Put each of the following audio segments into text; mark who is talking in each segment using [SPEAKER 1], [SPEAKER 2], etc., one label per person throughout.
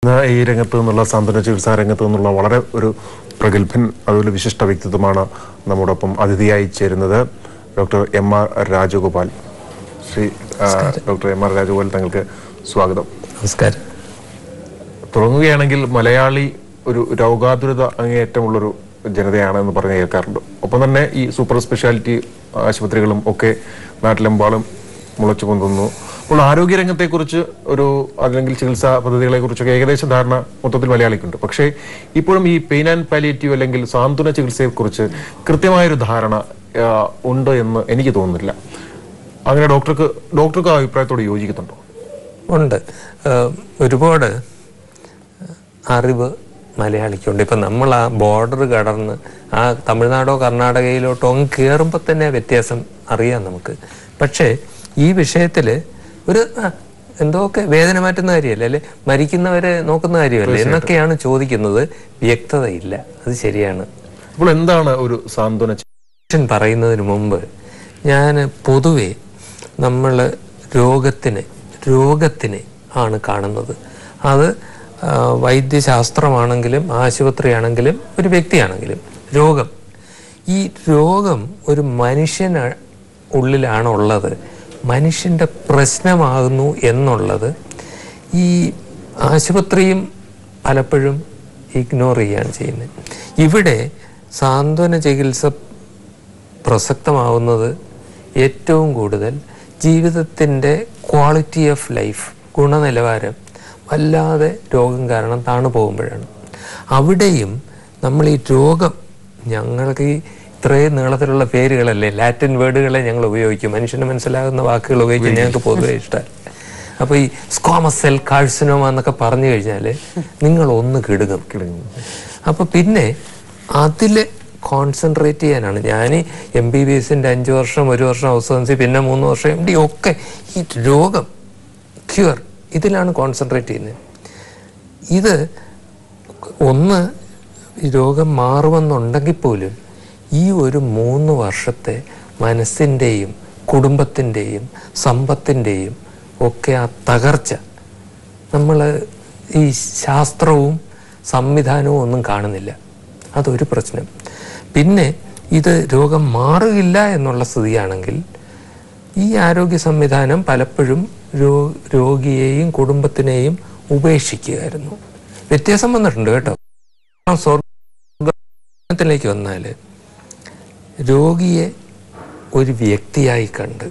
[SPEAKER 1] ഇന്ന് ഈ രംഗത്ത് നിന്നുള്ള സാന്ത്വന ചികിത്സാ രംഗത്ത് നിന്നുള്ള വളരെ ഒരു പ്രഗത്ഭൻ അതുപോലെ വിശിഷ്ട വ്യക്തിത്വമാണ് നമ്മോടൊപ്പം അതിഥിയായി ചേരുന്നത് doctor M R Rajagopal Shri ആ, ഡോക്ടർ എം ആർ രാജഗോപാൽ തങ്ങൾക്ക് സ്വാഗതം
[SPEAKER 2] നമസ്കാരം
[SPEAKER 1] തുടങ്ങുകയാണെങ്കിൽ മലയാളി ഒരു രോഗാതുരത അങ്ങേയറ്റമുള്ളൊരു ജനതയാണ് എന്ന് പറഞ്ഞ് കേൾക്കാറുണ്ട് ഒപ്പം തന്നെ ഈ സൂപ്പർ സ്പെഷ്യാലിറ്റി ആശുപത്രികളും ഒക്കെ നാട്ടിലെമ്പാടും മുളച്ചു പൊന്തുന്നു അപ്പോൾ ആരോഗ്യരംഗത്തെക്കുറിച്ച് ഒരു അല്ലെങ്കിൽ ചികിത്സാ പദ്ധതികളെ കുറിച്ചൊക്കെ ഏകദേശ ധാരണ മൊത്തത്തിൽ മലയാളിക്കുണ്ട് പക്ഷേ ഇപ്പോഴും ഈ പെയിൻ ആൻഡ് പാലിയേറ്റീവ് അല്ലെങ്കിൽ സാന്ത്വന ചികിത്സയെക്കുറിച്ച് കൃത്യമായൊരു ധാരണ ആ, ഉണ്ട് എന്ന് എനിക്ക് തോന്നുന്നില്ല അങ്ങനെ ഡോക്ടർക്ക് ഡോക്ടർക്ക് ആ അഭിപ്രായത്തോട് യോജിക്കുന്നുണ്ടോ
[SPEAKER 2] ഉണ്ട് ഏഹ് ഒരുപാട് അറിവ് മലയാളിക്കുണ്ട് ഇപ്പം നമ്മൾ ആ ബോർഡർ കടന്ന് ആ തമിഴ്നാടോ കർണാടകയിലോട്ടോ അങ്ങ് കയറുമ്പോൾ തന്നെ ആ വ്യത്യാസം അറിയാം നമുക്ക് പക്ഷേ ഈ വിഷയത്തിൽ ഒരു ആ, എന്തോക്കെ വേദന മാറ്റുന്ന കാര്യമല്ലേ അല്ലെ മരിക്കുന്നവരെ നോക്കുന്ന കാര്യമല്ലേ എന്നൊക്കെയാണ് ചോദിക്കുന്നത് വ്യക്തതയില്ല അത് ശരിയാണ്
[SPEAKER 1] അപ്പോൾ എന്താണ് ഒരു സാന്ത്വന ചി-
[SPEAKER 2] ഓപ്പറേഷൻ പറയുന്നതിന് മുമ്പ് ഞാൻ പൊതുവെ നമ്മൾ രോഗത്തിനെ രോഗത്തിനെ ആണ് കാണുന്നത് അത് ആ, വൈദ്യശാസ്ത്രമാണെങ്കിലും ആശുപത്രിയാണെങ്കിലും ഒരു വ്യക്തിയാണെങ്കിലും രോഗം ഈ രോഗം ഒരു മനുഷ്യന ഉള്ളിലാണ് ഉള്ളത് മനുഷ്യൻ്റെ പ്രശ്നമാകുന്നു എന്നുള്ളത് ഈ ആശുപത്രിയും പലപ്പോഴും ഇഗ്നോർ ചെയ്യുകയാണ് ചെയ്യുന്നത് ഇവിടെ സാന്ത്വന ചികിത്സ പ്രസക്തമാവുന്നത് ഏറ്റവും കൂടുതൽ ജീവിതത്തിൻ്റെ ക്വാളിറ്റി ഓഫ് ലൈഫ് ഗുണനിലവാരം വല്ലാതെ രോഗം കാരണം താണു പോകുമ്പോഴാണ് അവിടെയും നമ്മൾ ഈ രോഗം ഞങ്ങൾക്ക് ഈ ഇത്രയും നീളത്തിലുള്ള പേരുകളല്ലേ ലാറ്റിൻ വേർഡുകളെ ഞങ്ങൾ ഉപയോഗിക്കും മനുഷ്യന് മനസ്സിലാകുന്ന വാക്കുകൾ ഉപയോഗിക്കാൻ ഞങ്ങൾക്ക് പൊതുവെ ഇഷ്ടമല്ല അപ്പോൾ ഈ സ്കോമസ് സെൽ കാഴ്സനോമ എന്നൊക്കെ പറഞ്ഞു കഴിഞ്ഞാൽ നിങ്ങൾ ഒന്ന് കിടുങ്ങും അപ്പോൾ പിന്നെ അതിൽ കോൺസെൻട്രേറ്റ് ചെയ്യാനാണ് ഞാൻ എം ബി ബി എസിൻ്റെ അഞ്ച് വർഷം ഒരു വർഷം ഔസൻസി പിന്നെ മൂന്ന് വർഷം എം ഡി ഒക്കെ ഈ രോഗം ക്യൂർ ഇതിലാണ് കോൺസെൻട്രേറ്റ് ചെയ്യുന്നത് ഇത് ഒന്ന് ഈ രോഗം മാറുമെന്നുണ്ടെങ്കിൽ പോലും ഈ ഒരു മൂന്ന് വർഷത്തെ മനസ്സിൻ്റെയും കുടുംബത്തിൻ്റെയും സമ്പത്തിൻ്റെയും ഒക്കെ ആ തകർച്ച നമ്മൾ ഈ ശാസ്ത്രവും സംവിധാനവും ഒന്നും കാണുന്നില്ല അതൊരു പ്രശ്നം പിന്നെ ഇത് രോഗം മാറുകയില്ല എന്നുള്ള സ്ഥിതിയാണെങ്കിൽ ഈ ആരോഗ്യ സംവിധാനം പലപ്പോഴും രോ രോഗിയെയും കുടുംബത്തിനെയും ഉപേക്ഷിക്കുകയായിരുന്നു വ്യത്യാസം വന്നിട്ടുണ്ട് കേട്ടോ ആ സ്വർഗത്തിലേക്ക് വന്നാൽ രോഗിയെ ഒരു വ്യക്തിയായി കണ്ട്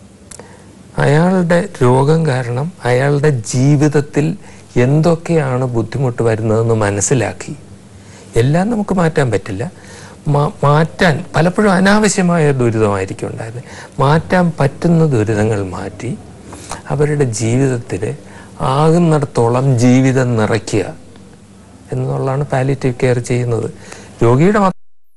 [SPEAKER 2] അയാളുടെ രോഗം കാരണം അയാളുടെ ജീവിതത്തിൽ എന്തൊക്കെയാണ് ബുദ്ധിമുട്ട് വരുന്നതെന്ന് മനസ്സിലാക്കി എല്ലാം നമുക്ക് മാറ്റാൻ പറ്റില്ല മാ- മാറ്റാൻ പലപ്പോഴും അനാവശ്യമായ ദുരിതമായിരിക്കും ഉണ്ടായിരുന്നത് മാറ്റാൻ പറ്റുന്ന ദുരിതങ്ങൾ മാറ്റി അവരുടെ ജീവിതത്തിൽ ആകുന്നിടത്തോളം ജീവിതം നിറയ്ക്കുക എന്നുള്ളതാണ് പാലിറ്റീവ് കെയർ ചെയ്യുന്നത് രോഗിയുടെ മാത്രം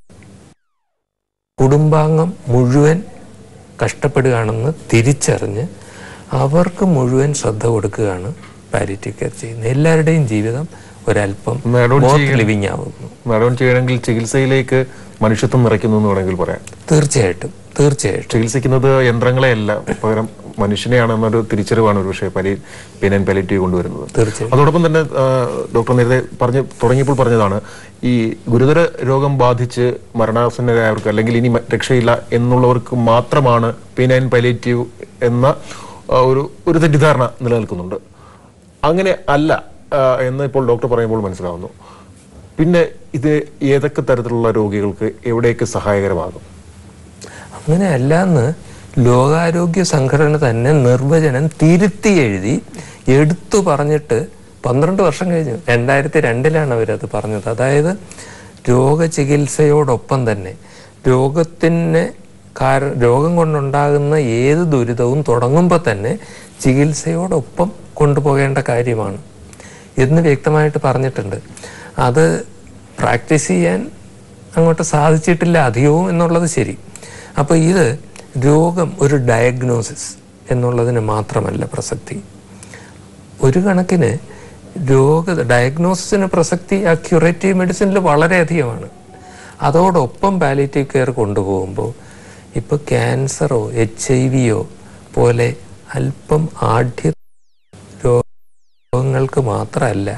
[SPEAKER 2] കുടുംബാംഗം മുഴുവൻ കഷ്ടപ്പെടുകയാണെന്ന് തിരിച്ചറിഞ്ഞ് അവർക്ക് മുഴുവൻ ശ്രദ്ധ കൊടുക്കുകയാണ് പാലിറ്റീവ് കെയർ ചെയ്യുന്നത് എല്ലാവരുടെയും ജീവിതം ഒരല്പം
[SPEAKER 1] മാഡം
[SPEAKER 2] ലിവിങ് ആവുന്നു
[SPEAKER 1] മാഡം ചെയ്യണമെങ്കിൽ ചികിത്സയിലേക്ക് മനുഷ്യത്വം നിറയ്ക്കുന്നു എന്ന് വേണമെങ്കിൽ പറയാം
[SPEAKER 2] തീർച്ചയായിട്ടും തീർച്ചയായിട്ടും
[SPEAKER 1] ചികിത്സിക്കുന്നത് യന്ത്രങ്ങളെ അല്ല പകരം മനുഷ്യനെയാണെന്നൊരു തിരിച്ചറിവാണ് ഒരു പക്ഷേ പലി പെയിൻ ആൻഡ് പാലിറ്റീവ് കൊണ്ടുവരുന്നത്
[SPEAKER 2] തീർച്ചയായും
[SPEAKER 1] അതോടൊപ്പം തന്നെ ആ, ഡോക്ടർ നേരത്തെ പറഞ്ഞ് തുടങ്ങിയപ്പോൾ പറഞ്ഞതാണ് ഈ ഗുരുതര രോഗം ബാധിച്ച് മരണാസന്നരായവർക്ക് അല്ലെങ്കിൽ ഇനി മ- രക്ഷയില്ല എന്നുള്ളവർക്ക് മാത്രമാണ് പെയിൻ ആൻഡ് പാലിറ്റീവ് എന്ന ആ, ഒരു ഒരു തെറ്റിദ്ധാരണ നിലനിൽക്കുന്നുണ്ട് അങ്ങനെ അല്ല ആ, എന്ന് ഇപ്പോൾ ഡോക്ടർ പറയുമ്പോൾ മനസ്സിലാവുന്നു പിന്നെ ഇത് ഏതൊക്കെ തരത്തിലുള്ള രോഗികൾക്ക് എവിടെയൊക്കെ സഹായകരമാകും
[SPEAKER 2] അങ്ങനെയല്ല എന്ന് ലോകാരോഗ്യ സംഘടന തന്നെ നിർവചനം തിരുത്തി എഴുതി എടുത്തു പറഞ്ഞിട്ട് പന്ത്രണ്ട് വർഷം കഴിഞ്ഞു രണ്ടായിരത്തി രണ്ടിലാണ് അവരത് പറഞ്ഞത് അതായത് രോഗചികിത്സയോടൊപ്പം തന്നെ രോഗത്തിന് കാര രോഗം കൊണ്ടുണ്ടാകുന്ന ഏത് ദുരിതവും തുടങ്ങുമ്പോൾ തന്നെ ചികിത്സയോടൊപ്പം കൊണ്ടുപോകേണ്ട കാര്യമാണ് എന്ന് വ്യക്തമായിട്ട് പറഞ്ഞിട്ടുണ്ട് അത് പ്രാക്ടീസ് ചെയ്യാൻ അങ്ങോട്ട് സാധിച്ചിട്ടില്ല അധികവും എന്നുള്ളത് ശരി അപ്പോൾ ഇത് രോഗം ഒരു ഡയഗ്നോസിസ് എന്നുള്ളതിന് മാത്രമല്ല പ്രസക്തി ഒരു കണക്കിന് രോഗ ഡയഗ്നോസിസിന് പ്രസക്തി ആ ക്യൂറേറ്റീവ് മെഡിസിനിൽ വളരെയധികമാണ് അതോടൊപ്പം പാലിറ്റീവ് കെയർ കൊണ്ടുപോകുമ്പോൾ ഇപ്പോൾ ക്യാൻസറോ എച്ച് ഐ വിയോ പോലെ അല്പം ആഢ്യ രോഗങ്ങൾക്ക് മാത്രമല്ല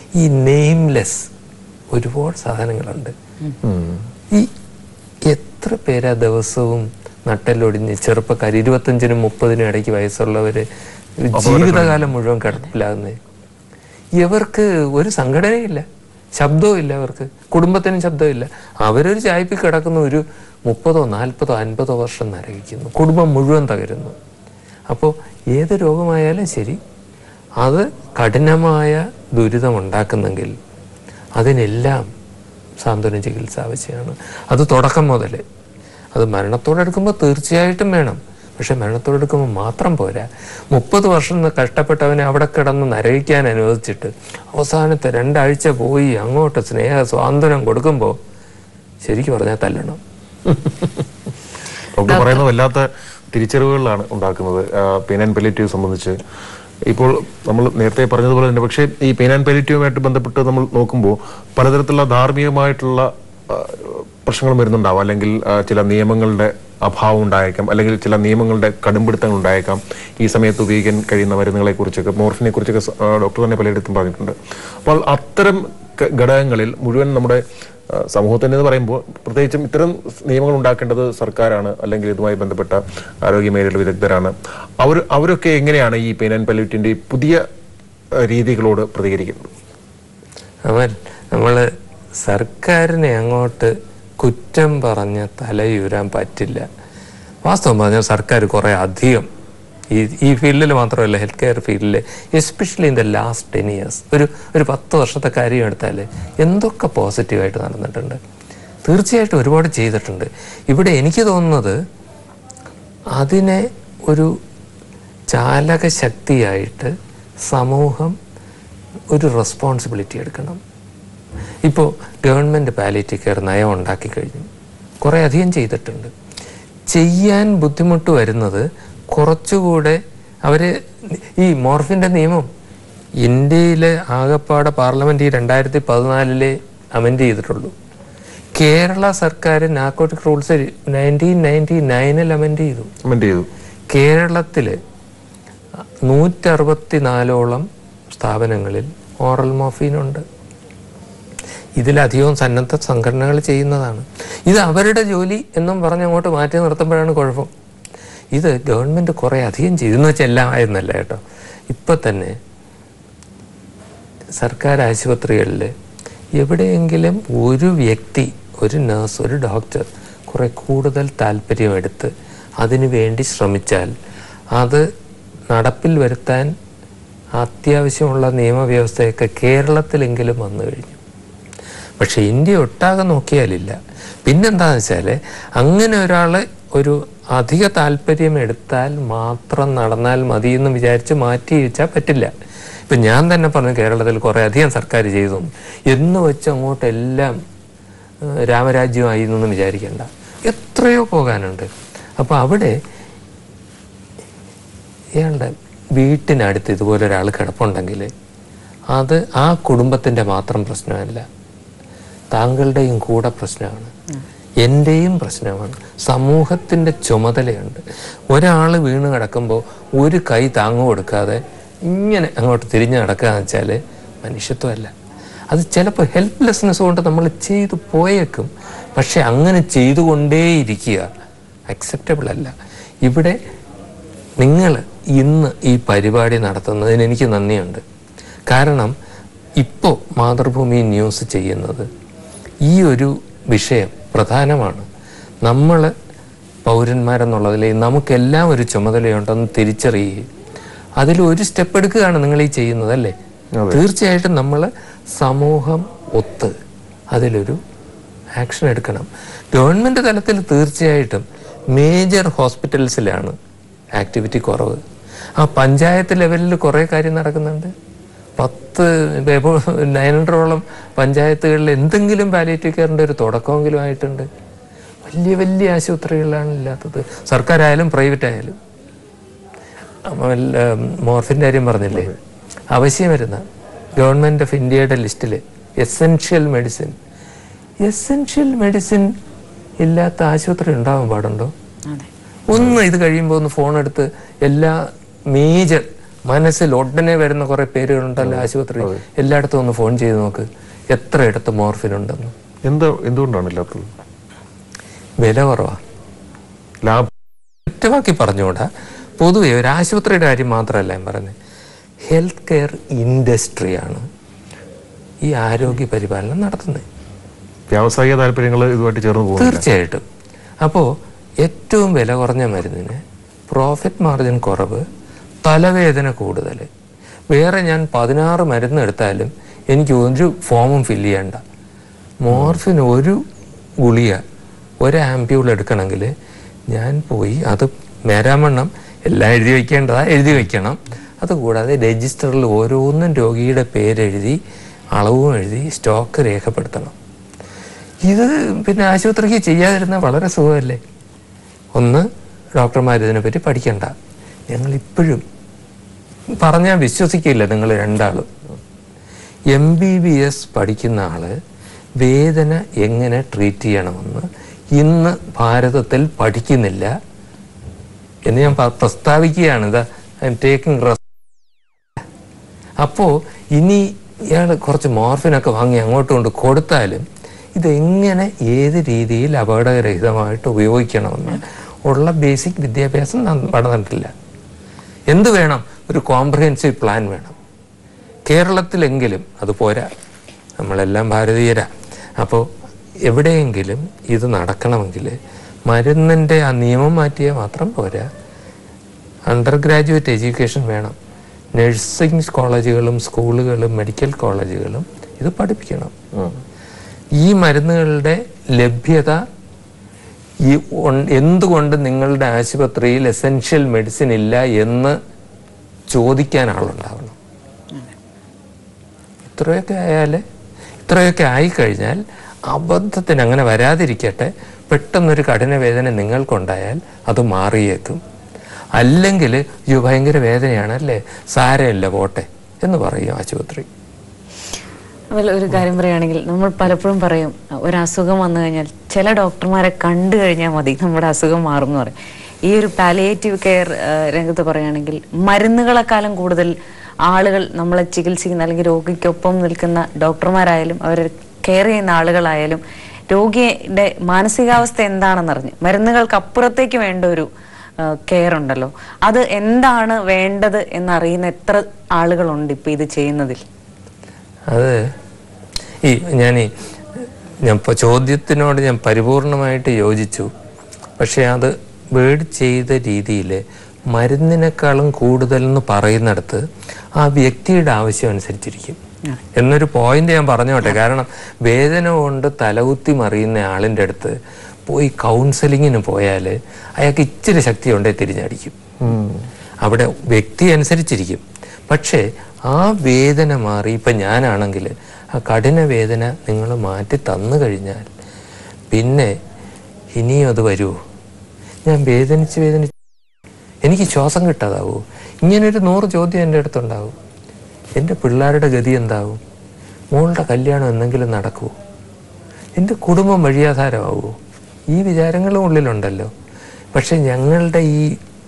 [SPEAKER 2] ഈ നെയിംലെസ് ഒരുപാട് സാധനങ്ങളുണ്ട് ഈ എത്ര പേരാ ദിവസവും നട്ടലൊടിഞ്ഞ് ചെറുപ്പക്കാർ ഇരുപത്തഞ്ചിനും മുപ്പതിനും ഇടയ്ക്ക് വയസ്സുള്ളവര് ജീവിതകാലം മുഴുവൻ കിടപ്പിലാകുന്നത് ഇവർക്ക് ഒരു സംഘടനയില്ല ശബ്ദവും അവർക്ക് കുടുംബത്തിനും ശബ്ദമില്ല അവരൊരു ചായ്പിൽ കിടക്കുന്ന ഒരു മുപ്പതോ നാൽപ്പതോ അൻപതോ വർഷം നരകിക്കുന്നു കുടുംബം മുഴുവൻ തകരുന്നു അപ്പോൾ ഏത് രോഗമായാലും ശരി അത് കഠിനമായ ദുരിതമുണ്ടാക്കുന്നെങ്കിൽ അതിനെല്ലാം സാന്ത്വന ചികിത്സ ആവശ്യമാണ് അത് തുടക്കം മുതൽ അത് മരണത്തോടെടുക്കുമ്പോൾ തീർച്ചയായിട്ടും വേണം പക്ഷെ മരണത്തോടെടുക്കുമ്പോൾ മാത്രം പോരാ മുപ്പത് വർഷം കഷ്ടപ്പെട്ടവനെ അവിടെ കിടന്ന് നരകിക്കാൻ അനുവദിച്ചിട്ട് അവസാനത്തെ രണ്ടാഴ്ച പോയി അങ്ങോട്ട് സ്നേഹ സ്വാതന്ത്ര്യം കൊടുക്കുമ്പോൾ ശരിക്കും പറഞ്ഞാൽ തല്ലണം
[SPEAKER 1] ഡോക്ടർ പറയുന്നത് വല്ലാത്ത തിരിച്ചറിവുകളിലാണ് ഉണ്ടാക്കുന്നത് പെയിൻ ആൻഡ് പെലിറ്റീവ് സംബന്ധിച്ച് ഇപ്പോൾ നമ്മൾ നേരത്തെ പറഞ്ഞതുപോലെ തന്നെ പക്ഷേ ഈ പെയിൻ ആൻഡ് പെലിറ്റീവുമായിട്ട് ബന്ധപ്പെട്ട് നമ്മൾ നോക്കുമ്പോൾ പലതരത്തിലുള്ള ധാർമ്മികമായിട്ടുള്ള ആ, പ്രശ്നങ്ങളും വരുന്നുണ്ടാവും അല്ലെങ്കിൽ ആ, ചില നിയമങ്ങളുടെ അഭാവം ഉണ്ടായേക്കാം അല്ലെങ്കിൽ ചില നിയമങ്ങളുടെ കടുംപിടുത്തങ്ങൾ ഉണ്ടായേക്കാം ഈ സമയത്ത് ഉപയോഗിക്കാൻ കഴിയുന്ന മരുന്നുകളെ കുറിച്ചൊക്കെ മോർഫിനെ കുറിച്ചൊക്കെ സ- ആ, ഡോക്ടർ തന്നെ പലയിടത്തും പറഞ്ഞിട്ടുണ്ട് അപ്പോൾ അത്തരം ക- ഘടകങ്ങളിൽ മുഴുവൻ നമ്മുടെ ആ, സമൂഹത്തിന് എന്ന് പറയുമ്പോൾ പ്രത്യേകിച്ചും ഇത്തരം നിയമങ്ങൾ ഉണ്ടാക്കേണ്ടത് സർക്കാരാണ് അല്ലെങ്കിൽ ഇതുമായി ബന്ധപ്പെട്ട ആരോഗ്യ മേഖലയിലെ വിദഗ്ധരാണ് അവർ അവരൊക്കെ എങ്ങനെയാണ് ഈ പെയിൻ ആൻഡ് പല്യൂറ്റിന്റെ പുതിയ ആ, രീതികളോട് പ്രതികരിക്കുന്നത്
[SPEAKER 2] അവൻ നമ്മള് സർക്കാരിനെ അങ്ങോട്ട് കുറ്റം പറഞ്ഞ് തലയുരാൻ പറ്റില്ല വാസ്തവം പറഞ്ഞാൽ സർക്കാർ കുറേ അധികം ഈ ഈ ഫീൽഡിൽ മാത്രമല്ല ഹെൽത്ത് കെയർ ഫീൽഡിൽ especially in the last ten years ഒരു ഒരു പത്ത് വർഷത്തെ കാര്യം എടുത്താൽ എന്തൊക്കെ പോസിറ്റീവായിട്ട് നടന്നിട്ടുണ്ട് തീർച്ചയായിട്ടും ഒരുപാട് ചെയ്തിട്ടുണ്ട് ഇവിടെ എനിക്ക് തോന്നുന്നത് അതിനെ ഒരു ചാലക ശക്തിയായിട്ട് സമൂഹം ഒരു റെസ്പോൺസിബിലിറ്റി എടുക്കണം ഇപ്പോൾ ഗവൺമെൻറ് പാലിറ്റീവ് കെയർ നയം ഉണ്ടാക്കി കഴിഞ്ഞു കുറേ അധികം ചെയ്തിട്ടുണ്ട് ചെയ്യാൻ ബുദ്ധിമുട്ട് വരുന്നത് കുറച്ചുകൂടെ അവർ ഈ മോർഫിൻ്റെ നിയമം ഇന്ത്യയിലെ ആകപ്പാടെ പാർലമെൻറ്റ് ഈ രണ്ടായിരത്തി പതിനാലിലെ അമെൻഡ് ചെയ്തിട്ടുള്ളൂ കേരള സർക്കാർ നാർക്കോട്ടിക് റൂൾസ് നയൻറ്റീൻ നയൻറ്റി നയനിൽ അമെൻഡ് ചെയ്തു
[SPEAKER 1] കമന്റ് ചെയ്തു
[SPEAKER 2] കേരളത്തിൽ നൂറ്ററുപത്തിനാലോളം സ്ഥാപനങ്ങളിൽ ഓറൽ മോഫീനുണ്ട് ഇതിലധികവും സന്നദ്ധ സംഘടനകൾ ചെയ്യുന്നതാണ് ഇത് അവരുടെ ജോലി എന്നും പറഞ്ഞ് അങ്ങോട്ട് മാറ്റി നിർത്തുമ്പോഴാണ് കുഴപ്പം ഇത് ഗവൺമെൻറ് കുറേ അധികം ചെയ്തു എന്ന് വെച്ചാൽ എല്ലാം ആയിരുന്നല്ല കേട്ടോ ഇപ്പം തന്നെ സർക്കാർ ആശുപത്രികളിൽ എവിടെയെങ്കിലും ഒരു വ്യക്തി ഒരു നഴ്സ് ഒരു ഡോക്ടർ കുറെ കൂടുതൽ താല്പര്യമെടുത്ത് അതിനു വേണ്ടി ശ്രമിച്ചാൽ അത് നടപ്പിൽ വരുത്താൻ അത്യാവശ്യമുള്ള നിയമവ്യവസ്ഥയൊക്കെ കേരളത്തിലെങ്കിലും വന്നു കഴിഞ്ഞു പക്ഷെ ഇന്ത്യ ഒട്ടാകെ നോക്കിയാലില്ല പിന്നെന്താന്ന് വെച്ചാൽ അങ്ങനെ ഒരാൾ ഒരു അധിക താല്പര്യം എടുത്താൽ മാത്രം നടന്നാൽ മതി എന്ന് വിചാരിച്ച് മാറ്റി വെച്ചാൽ പറ്റില്ല ഇപ്പം ഞാൻ തന്നെ പറഞ്ഞു കേരളത്തിൽ കുറേ അധികം സർക്കാർ ചെയ്തു എന്ന് വെച്ച് അങ്ങോട്ട് എല്ലാം ഏഹ്, രാമരാജ്യമായി എന്നൊന്നും വിചാരിക്കേണ്ട എത്രയോ പോകാനുണ്ട് അപ്പോൾ അവിടെ ഇയാളുടെ വീട്ടിനടുത്ത് ഇതുപോലെ ഒരാൾ കിടപ്പുണ്ടെങ്കിൽ അത് ആ കുടുംബത്തിൻ്റെ മാത്രം പ്രശ്നമല്ല താങ്കളുടെയും കൂടെ പ്രശ്നമാണ് എൻ്റെയും പ്രശ്നമാണ് സമൂഹത്തിൻ്റെ ചുമതലയുണ്ട് ഒരാൾ വീണ് കിടക്കുമ്പോൾ ഒരു കൈ താങ്ങു കൊടുക്കാതെ ഇങ്ങനെ അങ്ങോട്ട് തിരിഞ്ഞ് നടക്കുകയെന്ന് വെച്ചാൽ മനുഷ്യത്വമല്ല അത് ചിലപ്പോൾ ഹെൽപ്ലെസ്നെസ് കൊണ്ട് നമ്മൾ ചെയ്തു പോയേക്കും പക്ഷെ അങ്ങനെ ചെയ്തുകൊണ്ടേയിരിക്കുക അക്സെപ്റ്റബിൾ അല്ല ഇവിടെ നിങ്ങൾ ഇന്ന് ഈ പരിപാടി നടത്തുന്നതിന് എനിക്ക് നന്ദിയുണ്ട് കാരണം ഇപ്പോൾ മാതൃഭൂമി ന്യൂസ് ചെയ്യുന്നത് ഈ ഒരു വിഷയം പ്രധാനമാണ് നമ്മൾ പൗരന്മാരെന്നുള്ളതിൽ നമുക്കെല്ലാം ഒരു ചുമതലയുണ്ടെന്ന് തിരിച്ചറിയുകയും അതിൽ ഒരു സ്റ്റെപ്പ് എടുക്കുകയാണ് നിങ്ങൾ ഈ ചെയ്യുന്നത് അല്ലേ തീർച്ചയായിട്ടും നമ്മൾ സമൂഹം ഒത്ത് അതിലൊരു ആക്ഷൻ എടുക്കണം ഗവൺമെൻറ് തലത്തിൽ തീർച്ചയായിട്ടും മേജർ ഹോസ്പിറ്റൽസിലാണ് ആക്ടിവിറ്റി കുറവ് ആ പഞ്ചായത്ത് ലെവലിൽ കുറേ കാര്യം നടക്കുന്നുണ്ട് പത്ത് നയൻ ഹൺഡ്രഡോളം പഞ്ചായത്തുകളിൽ എന്തെങ്കിലും പാലിയേറ്റീവ് കെയറിൻ്റെ ഒരു തുടക്കമെങ്കിലും ആയിട്ടുണ്ട് വലിയ വലിയ ആശുപത്രികളിലാണ് ഇല്ലാത്തത് സർക്കാരായാലും പ്രൈവറ്റ് ആയാലും മോർഫിൻ്റെ കാര്യം പറഞ്ഞില്ലേ അവശ്യ മരുന്ന് ഗവൺമെൻറ് ഓഫ് ഇന്ത്യയുടെ ലിസ്റ്റിൽ എസെൻഷ്യൽ മെഡിസിൻ എസെൻഷ്യൽ മെഡിസിൻ ഇല്ലാത്ത ആശുപത്രി ഉണ്ടാവാൻ പാടുണ്ടോ
[SPEAKER 3] അതെ
[SPEAKER 2] ഒന്ന് ഇത് കഴിയുമ്പോൾ ഒന്ന് ഫോൺ എടുത്ത് എല്ലാ മേജർ മനസ്സിൽ ഉടനെ വരുന്ന കുറെ പേരുകളുണ്ടല്ലോ ആശുപത്രി എല്ലായിടത്തും ഒന്ന് ഫോൺ ചെയ്ത് നോക്ക് എത്ര ഇടത്ത് മോർഫിൻ ഉണ്ടെന്ന്
[SPEAKER 1] എന്താ എന്തുകൊണ്ടാണ് ഇല്ലാത്തത്
[SPEAKER 2] വില കുറവാണ്
[SPEAKER 1] ലാഭ
[SPEAKER 2] ഒറ്റവാക്കി പറഞ്ഞുകൂടാ പൊതുവെ ഒരു ആശുപത്രിയുടെ കാര്യം മാത്രമല്ല ഞാൻ പറഞ്ഞത് ഹെൽത്ത് കെയർ ഇൻഡസ്ട്രിയാണ് ഈ ആരോഗ്യ പരിപാലനം നടത്തുന്നത്
[SPEAKER 1] വ്യാവസായിക താല്പര്യങ്ങൾ ഇതുമായിട്ട് ചേർന്ന് പോകുന്നു
[SPEAKER 2] തീർച്ചയായിട്ടും അപ്പോൾ ഏറ്റവും വില കുറഞ്ഞ മരുന്നിന് പ്രോഫിറ്റ് മാർജിൻ കുറവ് തലവേദന കൂടുതൽ വേറെ ഞാൻ പതിനാറ് മരുന്ന് എടുത്താലും എനിക്ക് ഒരു ഫോമും ഫില്ല് ചെയ്യണ്ട മോർഫിൻ ഒരു ഗുളിക ഒരു ആംപ്യൂൾ എടുക്കണമെങ്കിൽ ഞാൻ പോയി അത് നേരാമണ്ണം എല്ലാം എഴുതി വയ്ക്കേണ്ടതാ എഴുതി വയ്ക്കണം അതുകൂടാതെ രജിസ്റ്ററിൽ ഓരോന്നും രോഗിയുടെ പേരെഴുതി അളവും എഴുതി സ്റ്റോക്ക് രേഖപ്പെടുത്തണം ഇത് പിന്നെ ആശുപത്രിക്ക് ചെയ്യാതിരുന്ന വളരെ സുഖമല്ലേ ഒന്ന് ഡോക്ടർമാർ ഇതിനെപ്പറ്റി പഠിക്കണ്ട ഞങ്ങൾ ഇപ്പോഴും പറഞ്ഞാൽ വിശ്വസിക്കില്ല നിങ്ങൾ രണ്ടാളും എം ബി ബി എസ് പഠിക്കുന്ന ആള് വേദന എങ്ങനെ ട്രീറ്റ് ചെയ്യണമെന്ന് ഇന്ന് ഭാരതത്തിൽ പഠിക്കുന്നില്ല എന്ന് ഞാൻ പ- പ്രസ്താവിക്കുകയാണ് ഇതാ ഐ എം ടേക്കിംഗ് റെസ്റ്റ് അപ്പോൾ ഇനി ഇയാൾ കുറച്ച് മോർഫിനൊക്കെ വാങ്ങി അങ്ങോട്ട് കൊണ്ട് കൊടുത്താലും ഇതെങ്ങനെ ഏത് രീതിയിൽ അപകടരഹിതമായിട്ട് ഉപയോഗിക്കണമെന്ന് ഉള്ള ബേസിക് വിദ്യാഭ്യാസം ന- നടന്നിട്ടില്ല എന്ത് വേണം ഒരു കോംപ്രഹെൻസീവ് പ്ലാൻ വേണം കേരളത്തിലെങ്കിലും അത് പോരാ നമ്മളെല്ലാം ഭാരതീയരാ അപ്പോൾ എവിടെയെങ്കിലും ഇത് നടക്കണമെങ്കിൽ മരുന്നിൻ്റെ ആ നിയമം മാറ്റിയാൽ മാത്രം പോരാ അണ്ടർ ഗ്രാജുവേറ്റ് എഡ്യൂക്കേഷൻ വേണം നഴ്സിംഗ് കോളേജുകളും സ്കൂളുകളും മെഡിക്കൽ കോളേജുകളും ഇത് പഠിപ്പിക്കണം ഈ മരുന്നുകളുടെ ലഭ്യത ഈ ഉൺ- എന്തുകൊണ്ട് നിങ്ങളുടെ ആശുപത്രിയിൽ എസെൻഷ്യൽ മെഡിസിൻ ഇല്ല എന്ന് ചോദിക്കാൻ ആളുണ്ടാവണം ഇത്രയൊക്കെ ആയാൽ ഇത്രയൊക്കെ ആയിക്കഴിഞ്ഞാൽ അബദ്ധത്തിന് അങ്ങനെ വരാതിരിക്കട്ടെ പെട്ടെന്നൊരു കഠിന വേദന നിങ്ങൾക്കുണ്ടായാൽ അത് മാറിയേക്കും അല്ലെങ്കിൽ അയ്യോ ഭയങ്കര വേദനയാണ് അല്ലേ സാരമില്ല പോട്ടെ എന്ന് പറയും ആശുപത്രി
[SPEAKER 3] അതുപോലെ ഒരു കാര്യം പറയുകയാണെങ്കിൽ നമ്മൾ പലപ്പോഴും പറയും ഒരു അസുഖം വന്നു കഴിഞ്ഞാൽ ചില ഡോക്ടർമാരെ കണ്ടു കഴിഞ്ഞാൽ മതി നമ്മുടെ അസുഖം മാറും എന്ന് പറയും ഈ ഒരു പാലിയേറ്റീവ് കെയർ രംഗത്ത് പറയുകയാണെങ്കിൽ മരുന്നുകളെക്കാളും കൂടുതൽ ആളുകൾ നമ്മളെ ചികിത്സിക്കുന്ന അല്ലെങ്കിൽ രോഗിക്കൊപ്പം നിൽക്കുന്ന ഡോക്ടർമാരായാലും അവരെ കെയർ ചെയ്യുന്ന ആളുകളായാലും രോഗിയുടെ മാനസികാവസ്ഥ എന്താണെന്നറിഞ്ഞ് മരുന്നുകൾക്ക് അപ്പുറത്തേക്ക് വേണ്ട ഒരു കെയർ ഉണ്ടല്ലോ അത് എന്താണ് വേണ്ടത് എന്നറിയുന്ന എത്ര ആളുകളുണ്ട് ഇപ്പൊ ഇത് ചെയ്യുന്നതിൽ
[SPEAKER 2] അത് ഈ ഞാൻ ഈ ഞാൻ ഇപ്പോൾ ചോദ്യത്തിനോട് ഞാൻ പരിപൂർണമായിട്ട് യോജിച്ചു പക്ഷെ അത് വേർഡ് ചെയ്ത രീതിയിൽ മരുന്നിനേക്കാളും കൂടുതൽ എന്ന് പറയുന്നിടത്ത് ആ വ്യക്തിയുടെ ആവശ്യം അനുസരിച്ചിരിക്കും എന്നൊരു പോയിന്റ് ഞാൻ പറഞ്ഞോട്ടെ കാരണം വേദന കൊണ്ട് തലകുത്തി മറിയുന്ന ആളിൻ്റെ അടുത്ത് പോയി കൗൺസിലിങ്ങിന് പോയാൽ അയാൾക്ക് ഇച്ചിരി ശക്തി ഉണ്ടേ തിരിഞ്ഞടിക്കും അവിടെ വ്യക്തി അനുസരിച്ചിരിക്കും പക്ഷേ ആ വേദന മാറി ഇപ്പം ഞാനാണെങ്കിൽ ആ കഠിന വേദന നിങ്ങൾ മാറ്റി തന്നു കഴിഞ്ഞാൽ പിന്നെ ഇനിയും അത് വരുമോ ഞാൻ വേദനിച്ച് വേദനിച്ച് എനിക്ക് ശ്വാസം കിട്ടാതാവൂ ഇങ്ങനൊരു നൂറ് ചോദ്യം എൻ്റെ അടുത്തുണ്ടാവും എൻ്റെ പിള്ളേരുടെ ഗതി എന്താവും മോളുടെ കല്യാണം എന്തെങ്കിലും നടക്കുമോ എൻ്റെ കുടുംബം വഴിയാധാരമാവുമോ ഈ വിചാരങ്ങളും ഉള്ളിലുണ്ടല്ലോ പക്ഷെ ഞങ്ങളുടെ ഈ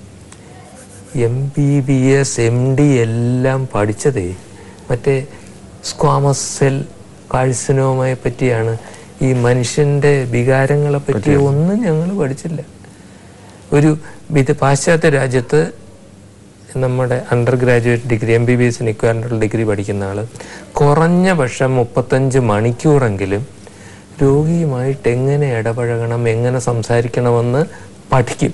[SPEAKER 2] M B B S M D എല്ലാം പഠിച്ചതേ മറ്റേ സ്ക്വാമസ് സെൽ കാഴ്സനോമയെ പറ്റിയാണ് ഈ മനുഷ്യൻ്റെ വികാരങ്ങളെ പറ്റി ഒന്നും ഞങ്ങൾ പഠിച്ചില്ല ഒരു ഇത് പാശ്ചാത്യ രാജ്യത്ത് നമ്മുടെ under graduate degree M B B എസിന് ഇക്വാലൻ്റൽ ഡിഗ്രി പഠിക്കുന്ന ആൾ കുറഞ്ഞ പക്ഷം മുപ്പത്തഞ്ച് മണിക്കൂറെങ്കിലും രോഗിയുമായിട്ട് എങ്ങനെ ഇടപഴകണം എങ്ങനെ സംസാരിക്കണമെന്ന് പഠിക്കും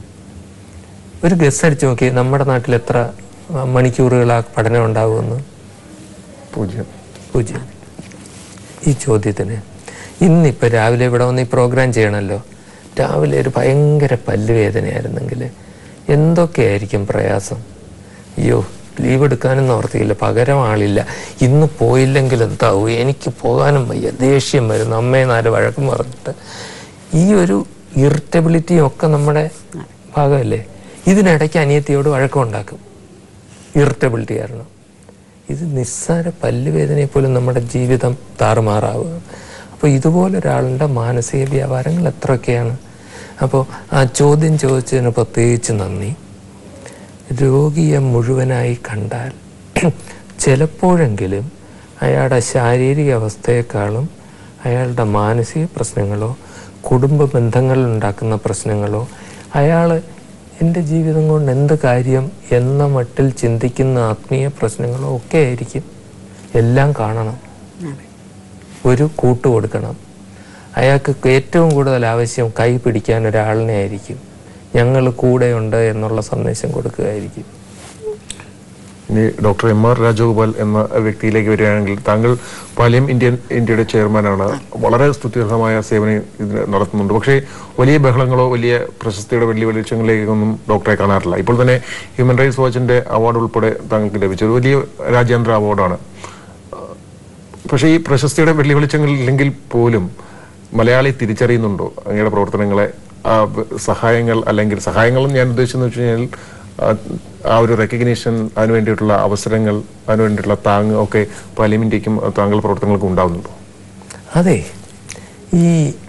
[SPEAKER 2] ഒരു ഗസ് അടിച്ച് നോക്കി നമ്മുടെ നാട്ടിൽ എത്ര ആ, മണിക്കൂറുകൾ ആ പഠനം ഉണ്ടാകുമെന്ന്
[SPEAKER 1] പൂജ്യം
[SPEAKER 2] പൂജ്യം ഈ ചോദ്യത്തിന് ഇന്നിപ്പോൾ രാവിലെ ഇവിടെ വന്ന് ഈ പ്രോഗ്രാം ചെയ്യണമല്ലോ രാവിലെ ഒരു ഭയങ്കര പല്ലുവേദനയായിരുന്നെങ്കിൽ എന്തൊക്കെയായിരിക്കും പ്രയാസം അയ്യോ ലീവ് എടുക്കാനൊന്നും ഓർത്തിയില്ല പകരം ആളില്ല ഇന്ന് പോയില്ലെങ്കിൽ എന്താവും എനിക്ക് പോകാനും വയ്യ ദേഷ്യം വരുന്നു അമ്മയെ നാല് വഴക്കും പറഞ്ഞിട്ട് ഈ ഒരു ഇറിറ്റബിലിറ്റിയും ഒക്കെ നമ്മുടെ ഭാഗമല്ലേ ഇതിനിടയ്ക്ക് അനിയത്തിയോട് വഴക്കമുണ്ടാക്കും ഇറിറ്റബിലിറ്റി കാരണം ഇത് നിസ്സാര പല്ലുവേദനയെ പോലും നമ്മുടെ ജീവിതം താറുമാറാവുക അപ്പോൾ ഇതുപോലെ ഒരാളുടെ മാനസിക വ്യാപാരങ്ങൾ എത്രയൊക്കെയാണ് അപ്പോൾ ആ ചോദ്യം ചോദിച്ചതിന് പ്രത്യേകിച്ച് നന്ദി രോഗിയെ മുഴുവനായി കണ്ടാൽ ചിലപ്പോഴെങ്കിലും അയാളുടെ ശാരീരിക അവസ്ഥയെക്കാളും അയാളുടെ മാനസിക പ്രശ്നങ്ങളോ കുടുംബ ബന്ധങ്ങളിൽ ഉണ്ടാക്കുന്ന പ്രശ്നങ്ങളോ അയാൾ എൻ്റെ ജീവിതം കൊണ്ട് എന്ത് കാര്യം എന്ന മട്ടിൽ ചിന്തിക്കുന്ന ആത്മീയ പ്രശ്നങ്ങളോ ഒക്കെ ആയിരിക്കും എല്ലാം കാണണം ഒരു കൂട്ട് കൊടുക്കണം അയാൾക്ക് ഏറ്റവും കൂടുതൽ ആവശ്യം കൈ പിടിക്കാൻ ഒരാളിനെ ആയിരിക്കും ഞങ്ങൾ കൂടെയുണ്ട് എന്നുള്ള സന്ദേശം കൊടുക്കുകയായിരിക്കും
[SPEAKER 1] ഇനി ഡോക്ടർ എം ആർ രാജഗോപാൽ എന്ന വ്യക്തിയിലേക്ക് വരികയാണെങ്കിൽ താങ്കൾ പാലിയം ഇന്ത്യൻ ഇന്ത്യയുടെ ചെയർമാനാണ് വളരെ സ്തുത്യർഹമായ സേവനം ഇതിന് നടത്തുന്നുണ്ട് പക്ഷേ വലിയ ബഹളങ്ങളോ വലിയ പ്രശസ്തിയുടെ വലിയ വെളിച്ചങ്ങളിലേക്കൊന്നും ഡോക്ടറെ കാണാറില്ല ഇപ്പോൾ തന്നെ ഹ്യൂമൻ റൈറ്റ്സ് വാച്ചിന്റെ അവാർഡ് ഉൾപ്പെടെ താങ്കൾക്ക് ലഭിച്ചത് വലിയ രാജ്യാന്തര അവാർഡാണ് പക്ഷേ ഈ പ്രശസ്തിയുടെ വെള്ളി വെളിച്ചങ്ങളില്ലെങ്കിൽ പോലും മലയാളി തിരിച്ചറിയുന്നുണ്ടോ അങ്ങയുടെ പ്രവർത്തനങ്ങളെ ആ വ- സഹായങ്ങൾ അല്ലെങ്കിൽ സഹായങ്ങളും ഞാൻ ഉദ്ദേശിച്ചെന്ന് വെച്ച് കഴിഞ്ഞാൽ ആ, ആ ഒരു റെക്കഗ്നീഷൻ അതിനു വേണ്ടിയിട്ടുള്ള അവസരങ്ങൾ അതിനു വേണ്ടിയിട്ടുള്ള താങ് ഒക്കെ പാർലമെന്റിലേക്കും താങ്കളുടെ പ്രവർത്തനങ്ങൾക്കും ഉണ്ടാവുന്നുണ്ടോ
[SPEAKER 2] അതെ ഈ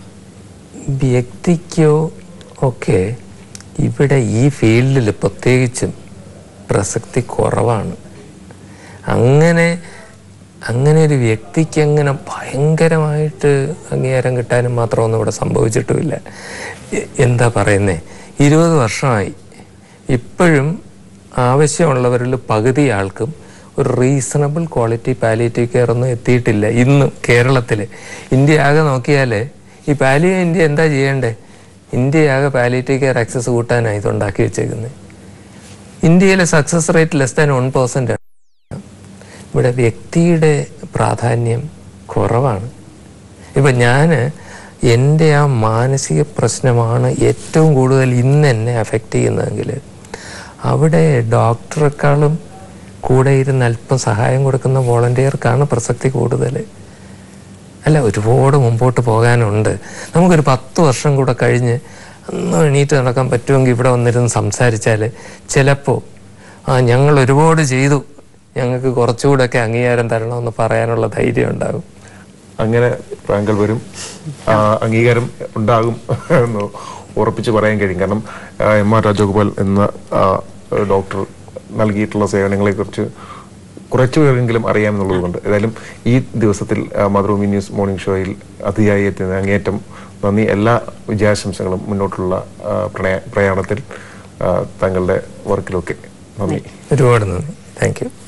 [SPEAKER 2] വ്യക്തിക്കോ ഒക്കെ ഇവിടെ ഈ ഫീൽഡിൽ പ്രത്യേകിച്ചും പ്രസക്തി കുറവാണ് അങ്ങനെ അങ്ങനെ ഒരു വ്യക്തിക്ക് അങ്ങനെ ഭയങ്കരമായിട്ട് അംഗീകാരം കിട്ടാനും മാത്രമൊന്നും ഇവിടെ സംഭവിച്ചിട്ടുമില്ല എ- എന്താ പറയുന്നേ ഇരുപത് വർഷമായി ഇപ്പോഴും ആവശ്യമുള്ളവരിൽ പകുതി ആൾക്കും ഒരു റീസണബിൾ ക്വാളിറ്റി പാലിയേറ്റീവ് കെയർ ഒന്നും എത്തിയിട്ടില്ല ഇന്ന് കേരളത്തിൽ ഇന്ത്യ ആകെ നോക്കിയാൽ ഈ പാലിയോ ഇന്ത്യ എന്താ ചെയ്യേണ്ടേ ഇന്ത്യ ആകെ പാലിയേറ്റീവ് കെയർ ആക്സസ് കൂട്ടാനാണ് ഇതുണ്ടാക്കി വെച്ചേക്കുന്നത് ഇന്ത്യയിലെ success rate less than one percent ഇവിടെ വ്യക്തിയുടെ പ്രാധാന്യം കുറവാണ് ഇപ്പം ഞാൻ എൻ്റെ ആ മാനസിക പ്രശ്നമാണ് ഏറ്റവും കൂടുതൽ ഇന്ന് എന്നെ അഫക്റ്റ് ചെയ്യുന്നതെങ്കിൽ അവിടെ ഡോക്ടറെക്കാളും കൂടെ ഇരുന്ന് അല്പം സഹായം കൊടുക്കുന്ന വോളണ്ടിയർക്കാണ് പ്രസക്തി കൂടുതൽ അല്ല ഒരുപാട് മുമ്പോട്ട് പോകാനുണ്ട് നമുക്കൊരു പത്ത് വർഷം കൂടെ കഴിഞ്ഞ് ഒന്ന് എണീറ്റ് നടക്കാൻ പറ്റുമെങ്കിൽ ഇവിടെ വന്നിരുന്ന് സംസാരിച്ചാൽ ചിലപ്പോൾ ആ ഞങ്ങൾ ഒരുപാട് ചെയ്തു ഞങ്ങൾക്ക് കുറച്ചുകൂടെയൊക്കെ അംഗീകാരം തരണമെന്ന് പറയാനുള്ള ധൈര്യം ഉണ്ടാകും
[SPEAKER 1] അങ്ങനെ താങ്കൾ വരും ആ, അംഗീകാരം ഉണ്ടാകും എന്ന് ഉറപ്പിച്ച് പറയാൻ കഴിയും കാരണം ആ, എം ആർ രാജഗോപാൽ എന്ന ആ, ഡോക്ടർ നൽകിയിട്ടുള്ള സേവനങ്ങളെക്കുറിച്ച് കുറച്ചു പേരെങ്കിലും അറിയാമെന്നുള്ളത് കൊണ്ട് ഏതായാലും ഈ ദിവസത്തിൽ ആ, മാതൃഭൂമി ന്യൂസ് മോർണിംഗ് ഷോയിൽ അതിയായി എത്തുന്ന അങ്ങേയറ്റം നന്ദി എല്ലാ വിജയാശംസകളും മുന്നോട്ടുള്ള ആ, പ്രണയ പ്രയാണത്തിൽ ആ, താങ്കളുടെ വർക്കിലൊക്കെ നന്ദി
[SPEAKER 2] ഒരുപാട് നന്ദി താങ്ക് യു